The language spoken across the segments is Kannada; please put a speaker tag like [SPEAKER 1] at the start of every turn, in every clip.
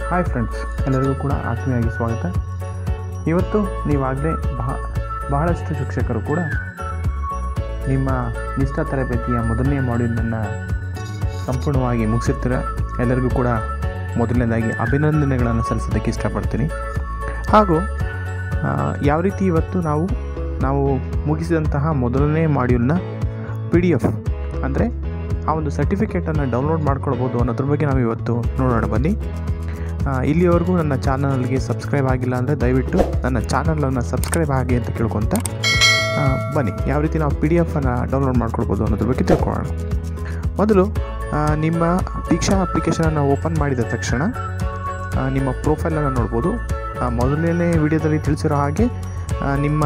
[SPEAKER 1] ಹಾಯ್ ಫ್ರೆಂಡ್ಸ್ ಎಲ್ಲರಿಗೂ ಕೂಡ ಆತ್ಮೀಯವಾಗಿ ಸ್ವಾಗತ ಇವತ್ತು ನೀವಾಗಲೇ ಬಹ ಬಹಳಷ್ಟು ಶಿಕ್ಷಕರು ಕೂಡ ನಿಮ್ಮ ನಿಷ್ಠಾ ತರಬೇತಿಯ ಮೊದಲನೇ ಮಾಡ್ಯೂಲನ್ನು ಸಂಪೂರ್ಣವಾಗಿ ಮುಗಿಸಿರ್ತೀರ ಎಲ್ಲರಿಗೂ ಕೂಡ ಮೊದಲನೇದಾಗಿ ಅಭಿನಂದನೆಗಳನ್ನು ಸಲ್ಲಿಸೋದಕ್ಕೆ ಇಷ್ಟಪಡ್ತೀನಿ ಹಾಗೂ ಆ, ಯಾವ ರೀತಿ ಇವತ್ತು ನಾವು ನಾವು ಮುಗಿಸಿದಂತಹ ಮೊದಲನೇ ಮಾಡ್ಯೂಲ್ನ ಪಿ ಡಿ ಎಫ್ ಅಂದರೆ ಆ ಒಂದು ಸರ್ಟಿಫಿಕೇಟನ್ನು ಡೌನ್ಲೋಡ್ ಮಾಡ್ಕೊಳ್ಬೋದು ಅನ್ನೋದ್ರ ಬಗ್ಗೆ ನಾವು ಇವತ್ತು ನೋಡೋಣ ಬನ್ನಿ ಆ, ಇಲ್ಲಿವರೆಗೂ ನನ್ನ ಚಾನಲ್ಗೆ ಸಬ್ಸ್ಕ್ರೈಬ್ ಆಗಿಲ್ಲ ಅಂದರೆ ದಯವಿಟ್ಟು ನನ್ನ ಚಾನಲನ್ನು ಸಬ್ಸ್ಕ್ರೈಬ್ ಆಗಿ ಅಂತ ಕೇಳ್ಕೊತ ಆ, ಬನ್ನಿ ಯಾವ ರೀತಿ ನಾವು ಪಿ ಡಿ ಎಫನ್ನು ಡೌನ್ಲೋಡ್ ಮಾಡ್ಕೊಳ್ಬೋದು ಅನ್ನೋದ್ರ ಬಗ್ಗೆ ತಿಳ್ಕೊಳ್ಳೋಣ ಮೊದಲು ಆ, ನಿಮ್ಮ ದೀಕ್ಷಾ ಅಪ್ಲಿಕೇಶನನ್ನು ಓಪನ್ ಮಾಡಿದ ತಕ್ಷಣ ಆ, ನಿಮ್ಮ ಪ್ರೊಫೈಲನ್ನು ನೋಡ್ಬೋದು ಆ, ಮೊದಲನೇ ವಿಡಿಯೋದಲ್ಲಿ ತಿಳಿಸಿರೋ ಹಾಗೆ ಆ, ನಿಮ್ಮ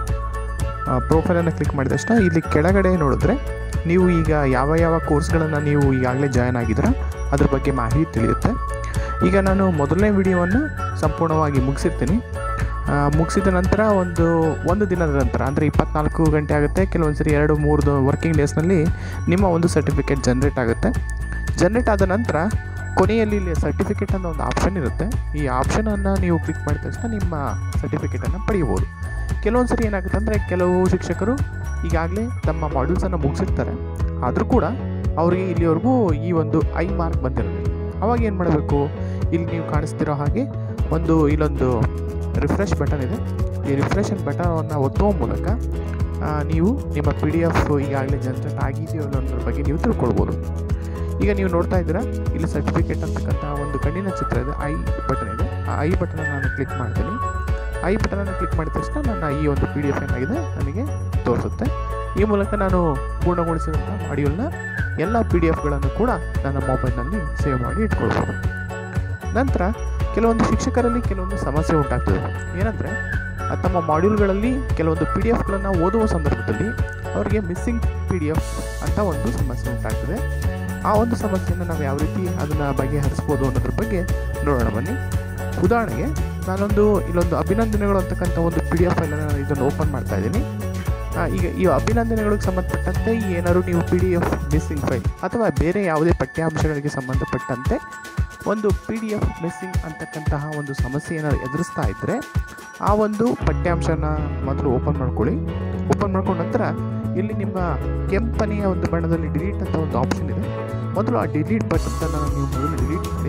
[SPEAKER 1] ಪ್ರೊಫೈಲನ್ನು ಕ್ಲಿಕ್ ಮಾಡಿದ ತಕ್ಷಣ ಇಲ್ಲಿ ಕೆಳಗಡೆ ನೋಡಿದ್ರೆ ನೀವು ಈಗ ಯಾವ ಯಾವ ಕೋರ್ಸ್ಗಳನ್ನು ನೀವು ಈಗಾಗಲೇ ಜಾಯ್ನ್ ಆಗಿದ್ದೀರ ಅದ್ರ ಬಗ್ಗೆ ಮಾಹಿತಿ ತಿಳಿಯುತ್ತೆ ಈಗ ನಾನು ಮೊದಲನೇ ವಿಡಿಯೋವನ್ನು ಸಂಪೂರ್ಣವಾಗಿ ಮುಗಿಸಿರ್ತೀನಿ ಆ, ಮುಗಿಸಿದ ನಂತರ ಒಂದು ಒಂದು ದಿನದ ನಂತರ ಅಂದರೆ ಇಪ್ಪತ್ನಾಲ್ಕು ಗಂಟೆ ಆಗುತ್ತೆ ಕೆಲವೊಂದು ಸರಿ ಎರಡು ಮೂರು ವರ್ಕಿಂಗ್ ಡೇಸ್ನಲ್ಲಿ ನಿಮ್ಮ ಒಂದು ಸರ್ಟಿಫಿಕೇಟ್ ಜನ್ರೇಟ್ ಆಗುತ್ತೆ ಜನ್ರೇಟ್ ಆದ ನಂತರ ಕೊನೆಯಲ್ಲಿ ಇಲ್ಲಿ ಸರ್ಟಿಫಿಕೇಟ್ ಅನ್ನೋ ಒಂದು ಆಪ್ಷನ್ ಇರುತ್ತೆ ಈ ಆಪ್ಷನನ್ನು ನೀವು ಕ್ಲಿಕ್ ಮಾಡಿದ ತಕ್ಷಣ ನಿಮ್ಮ ಸರ್ಟಿಫಿಕೇಟನ್ನು ಪಡೆಯಬಹುದು ಕೆಲವೊಂದು ಸರಿ ಏನಾಗುತ್ತೆ ಅಂದರೆ ಕೆಲವು ಶಿಕ್ಷಕರು ಈಗಾಗಲೇ ತಮ್ಮ ಮಾಡ್ಯೂಲ್ಸನ್ನು ಮುಗಿಸಿರ್ತಾರೆ ಆದರೂ ಕೂಡ ಅವರಿಗೆ ಇಲ್ಲಿವರೆಗೂ ಈ ಒಂದು ಐ ಮಾರ್ಕ್ ಬಂದಿರೋದಿಲ್ಲ ಅವಾಗ ಏನು ಮಾಡಬೇಕು ಇಲ್ಲಿ ನೀವು ಕಾಣಿಸ್ತಿರೋ ಹಾಗೆ ಒಂದು ಇಲ್ಲೊಂದು ರಿಫ್ರೆಶ್ ಬಟನ್ ಇದೆ ಈ ರಿಫ್ರೆಶನ್ ಬಟನನ್ನು ಒತ್ತುವ ಮೂಲಕ ಆ, ನೀವು ನಿಮ್ಮ ಪಿ ಡಿ ಎಫ್ ಈಗಾಗಲೇ ಜನ್ರೇಟ್ ಆಗಿದೆಯೋ ಅನ್ನೋದ್ರ ಬಗ್ಗೆ ನೀವು ತಿಳ್ಕೊಳ್ಬೋದು ಈಗ ನೀವು ನೋಡ್ತಾ ಇದ್ದೀರಾ ಇಲ್ಲಿ ಸರ್ಟಿಫಿಕೇಟ್ ಅಂತಕ್ಕಂಥ ಒಂದು ಕಣ್ಣಿನ ಚಿತ್ರ ಇದೆ ಐ ಬಟನ್ ಇದೆ ಆ ಐ ಬಟನ್ ನಾನು ಕ್ಲಿಕ್ ಮಾಡ್ತೀನಿ ಐ ಬಟನನ್ನು ಕ್ಲಿಕ್ ಮಾಡಿದ ತಕ್ಷಣ ನನ್ನ ಈ ಒಂದು ಪಿ ಡಿ ಎಫ್ ಏನಾಗಿದೆ ನನಗೆ ತೋರಿಸುತ್ತೆ ಈ ಮೂಲಕ ನಾನು ಪೂರ್ಣಗೊಳಿಸಿದಂಥ ಮಾಡ್ಯೂಲ್ನ ಎಲ್ಲ ಪಿ ಡಿ ಎಫ್ಗಳನ್ನು ಕೂಡ ನನ್ನ ಮೊಬೈಲ್ನಲ್ಲಿ ಸೇವ್ ಮಾಡಿ ಇಟ್ಕೊಳ್ಬೋದು ನಂತರ ಕೆಲವೊಂದು ಶಿಕ್ಷಕರಲ್ಲಿ ಕೆಲವೊಂದು ಸಮಸ್ಯೆ ಉಂಟಾಗ್ತದೆ ಏನಂದರೆ ತಮ್ಮ ಮಾಡ್ಯೂಲ್ಗಳಲ್ಲಿ ಕೆಲವೊಂದು ಪಿ ಡಿ ಎಫ್ಗಳನ್ನು ಓದುವ ಸಂದರ್ಭದಲ್ಲಿ ಅವರಿಗೆ ಮಿಸ್ಸಿಂಗ್ ಪಿ ಡಿ ಎಫ್ ಅಂತ ಒಂದು ಸಮಸ್ಯೆ ಉಂಟಾಗ್ತದೆ ಆ ಒಂದು ಸಮಸ್ಯೆಯನ್ನು ನಾವು ಯಾವ ರೀತಿ ಅದನ್ನು ಬಗೆಹರಿಸ್ಬೋದು ಅನ್ನೋದ್ರ ಬಗ್ಗೆ ನೋಡೋಣ ಬನ್ನಿ ಉದಾಹರಣೆಗೆ ನಾನೊಂದು ಇಲ್ಲೊಂದು ಅಭಿನಂದನೆಗಳು ಅಂತಕ್ಕಂಥ ಒಂದು ಪಿ ಡಿ ಎಫ್ ಫೈಲನ್ನು ನಾನು ಇದನ್ನು ಓಪನ್ ಮಾಡ್ತಾ ಇದ್ದೀನಿ ಆ, ಈಗ ಈ ಅಭಿನಂದನೆಗಳಿಗೆ ಸಂಬಂಧಪಟ್ಟಂತೆ ಏನಾದ್ರು ನೀವು P D F missing file ಅಥವಾ ಬೇರೆ ಯಾವುದೇ ಪಠ್ಯಾಂಶಗಳಿಗೆ ಸಂಬಂಧಪಟ್ಟಂತೆ ಒಂದು ಪಿ ಡಿ ಎಫ್ ಮಿಸ್ಸಿಂಗ್ ಅಂತಕ್ಕಂತಹ ಒಂದು ಸಮಸ್ಯೆ ಏನಾದ್ರು ಎದುರಿಸ್ತಾ ಇದ್ದರೆ ಆ ಒಂದು ಪಠ್ಯಾಂಶನ ಮೊದಲು ಓಪನ್ ಮಾಡ್ಕೊಳ್ಳಿ ಓಪನ್ ಮಾಡ್ಕೊಂಡ ನಂತರ ಇಲ್ಲಿ ನಿಮ್ಮ ಕೆಂಪನೆಯ ಒಂದು ಬಣ್ಣದಲ್ಲಿ ಡಿಲೀಟ್ ಅಂತ ಒಂದು ಆಪ್ಷನ್ ಇದೆ ಮೊದಲು ಆ ಡಿಲೀಟ್ ಬಟನ್ ನೀವು ಮೊದಲು ಡಿಲೀಟ್ ಮಾಡಿ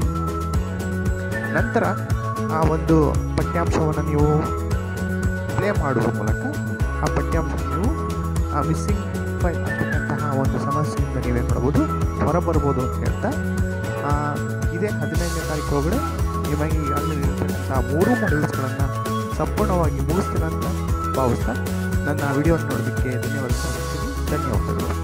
[SPEAKER 1] ನಂತರ ಆ ಒಂದು ಪಠ್ಯಾಂಶವನ್ನು ನೀವು ಪ್ಲೇ ಮಾಡುವ ಮೂಲಕ ಆ ಪಠ್ಯಾಂಶ ನೀವು ಆ ಮಿಸ್ಸಿಂಗ್ ಫೈಲ್ ಅಂತಕ್ಕಂತಹ ಒಂದು ಸಮಸ್ಯೆಯಿಂದ ನೀವೇನು ಮಾಡ್ಬೋದು ಹೊರಬರ್ಬೋದು ಅಂತ ಹೇಳ್ತಾ ಆ, ಇದೇ ಹದಿನೈದನೇ ತಾರೀಕು ಒಳಗಡೆ ನಿಮಗೆ ಈಗಾಗಲೇ ಇರತಕ್ಕಂಥ ಮೂರು ಮಾಡ್ಯೂಲ್ಸ್ಗಳನ್ನು ಸಂಪೂರ್ಣವಾಗಿ ಮುಗಿಸ್ತೀರ ಅಂತ ಭಾವಿಸ್ತಾ ನನ್ನ ವಿಡಿಯೋನ ನೋಡೋದಕ್ಕೆ ಧನ್ಯವಾದ ಧನ್ಯವಾದಗಳು